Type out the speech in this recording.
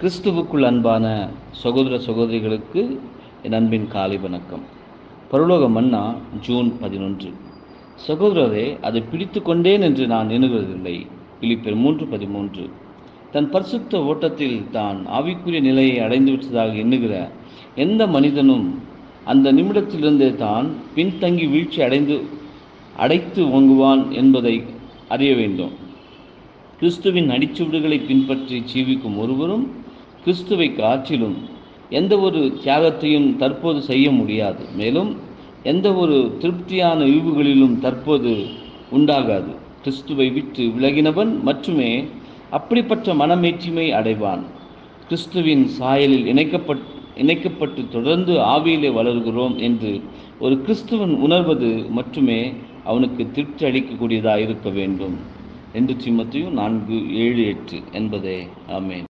கிறிஸ்துவுக்குள் அன்பான சகோதர சகோதரிகளுக்கு என் அன்பின் காலை வணக்கம் பரலோக மன்னா ஜூன் பதினொன்று சகோதரரே அதை பிடித்து கொண்டேன் என்று நான் எண்ணுகிறதில்லை பிலிப்பர் மூன்று பதிமூன்று தன் பரிசுத்த ஓட்டத்தில் தான் ஆவிக்குரிய நிலையை அடைந்து விட்டதாக எண்ணுகிற எந்த மனிதனும் அந்த நிமிடத்திலிருந்தே தான் பின்தங்கி வீழ்ச்சி அடைந்து அடைத்து வாங்குவான் என்பதை அறிய வேண்டும் கிறிஸ்துவின் அடிச்சுவடுகளை பின்பற்றி ஜீவிக்கும் ஒருவரும் கிறிஸ்துவை காற்றிலும் எந்த ஒரு தியாகத்தையும் தற்போது செய்ய முடியாது மேலும் எந்த ஒரு திருப்தியான ஈவுகளிலும் தற்போது உண்டாகாது கிறிஸ்துவை விட்டு விலகினவன் மட்டுமே அப்படிப்பட்ட மனமேற்றிமை அடைவான் கிறிஸ்துவின் சாயலில் இணைக்கப்பட் இணைக்கப்பட்டு தொடர்ந்து ஆவியிலே வளர்கிறோம் என்று ஒரு கிறிஸ்துவன் உணர்வது மட்டுமே அவனுக்கு திருப்தி அளிக்கக்கூடியதாக இருக்க வேண்டும் என்று சிம்மத்தையும் நான்கு ஏழு எட்டு என்பதே ஆமேன்